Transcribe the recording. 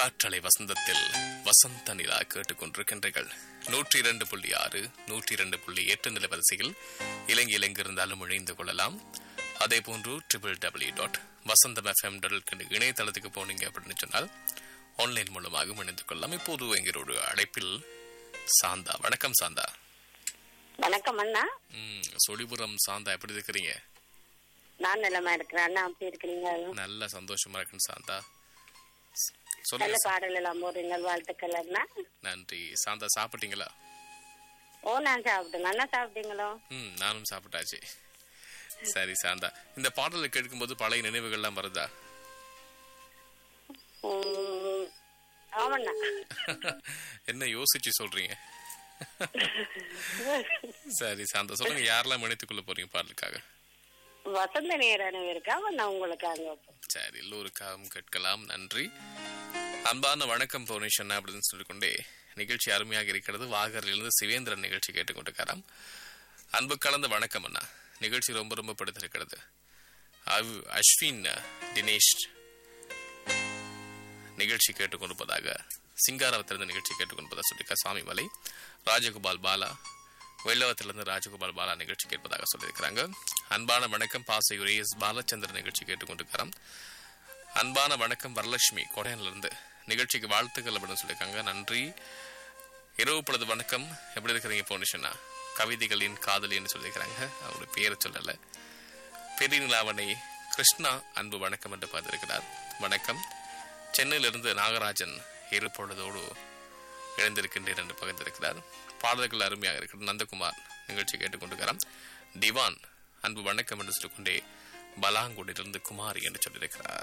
காற்றலை வசந்தத்தில் வசந்த நிலா கேட்டுக்கொண்டிருக்கின்றீர்கள் நூற்றி இரண்டு புள்ளி ஆறு நூற்றி இரண்டு புள்ளி எட்டு நிலவரிசையில் இலங்கை எங்கிருந்தாலும் இணைந்து கொள்ளலாம் அதே போன்று triple W dot Vasantham FM dot இணையதளத்துக்கு போனீங்க அப்படின்னு சொன்னால் ஆன்லைன் மூலமாக இணைந்து கொள்ளலாம் இப்போது எங்களோட அழைப்பில் சாந்தா வணக்கம் சாந்தா வணக்கம் அண்ணா ம், சொலிபுரம் சாந்தா எப்படி இருக்கிறீங்க நான் நிலமா இருக்கிறேன் அண்ணா அப்படி இருக்கிறீங்க நல்ல சந்தோஷமா இருக்குன்னு சாந்தா ஸ்- நல்ல சொல்லுங்க சா- பாடல் எல்லாம் போடுறீங்க வாழ்த்துக்கள் அண்ணா நன்றி சாந்தா சாப்பிட்டீங்களா ஓ நான் சாப்பிட்டேங்க அண்ணா சாப்பிட்டீங்களோ ம் நானும் சாப்பிட்டாச்சு சரி சாந்தா இந்த பாடலை கேட்கும்போது பழைய நினைவுகள்லாம் வருதா உம், ஆமாண்ணா என்ன யோசிச்சு சொல்றீங்க சரி சாந்தா சொல்லுங்க யாரெல்லாம் இணைத்துக் கொள்ள போறீங்க பாடலுக்காக வசந்த நேரம் இருக்கா அண்ணா உங்களுக்காக சரி எல்லோருக்காகவும் கேட்கலாம் நன்றி அன்பான வணக்கம் பவுனேஷன் அப்படின்னு சொல்லிக்கொண்டே நிகழ்ச்சி அருமையாக இருக்கிறது வாகரிலிருந்து சிவேந்திரன் நிகழ்ச்சி கேட்டுக்கொண்டிருக்காராம் அன்பு கலந்த வணக்கம் அண்ணா நிகழ்ச்சி ரொம்ப ரொம்ப பிடித்திருக்கிறது அவ்- அஸ்வின் தினேஷ் நிகழ்ச்சி கேட்டுக்கொண்டிருப்பதாக சிங்காரவத்திலிருந்து நிகழ்ச்சி கேட்டுக்கொண்டிருப்பதாக சொல்லியிருக்கார் சுவாமிமலை ராஜகோபால் பாலா வெள்ளவத்திலிருந்து ராஜகோபால் பாலா நிகழ்ச்சி கேட்பதாக சொல்லியிருக்கிறாங்க அன்பான வணக்கம் பாசையுரை எஸ் பாலச்சந்திரன் நிகழ்ச்சி கேட்டுக்கொண்டிருக்கிறார் அன்பான வணக்கம் வரலட்சுமி கொடையன்ல நிகழ்ச்சிக்கு வாழ்த்துக்கள் அப்படின்னு சொல்லியிருக்காங்க நன்றி இரவு பொழுது வணக்கம் எப்படி இருக்கிறீங்க போனிஷனா கவிதைகளின் காதலின்னு சொல்லியிருக்கிறாங்க அவருடைய பேரை சொல்லலை பெரிய நிலாவணை கிருஷ்ணா அன்பு வணக்கம் என்று பார்த்திருக்கிறார் வணக்கம் சென்னையிலிருந்து நாகராஜன் இரு பொழுதோடு இணைந்திருக்கின்றேன் என்று பகிர்ந்திருக்கிறார் பாடல்கள் அருமையாக இருக்கிறது நந்தகுமார் நிகழ்ச்சி கேட்டுக்கொண்டிருக்கிறார் திவான் அன்பு வணக்கம் என்று சொல்லிக்கொண்டே பலாங்குடியிலிருந்து குமாரி என்று சொல்லியிருக்கிறார்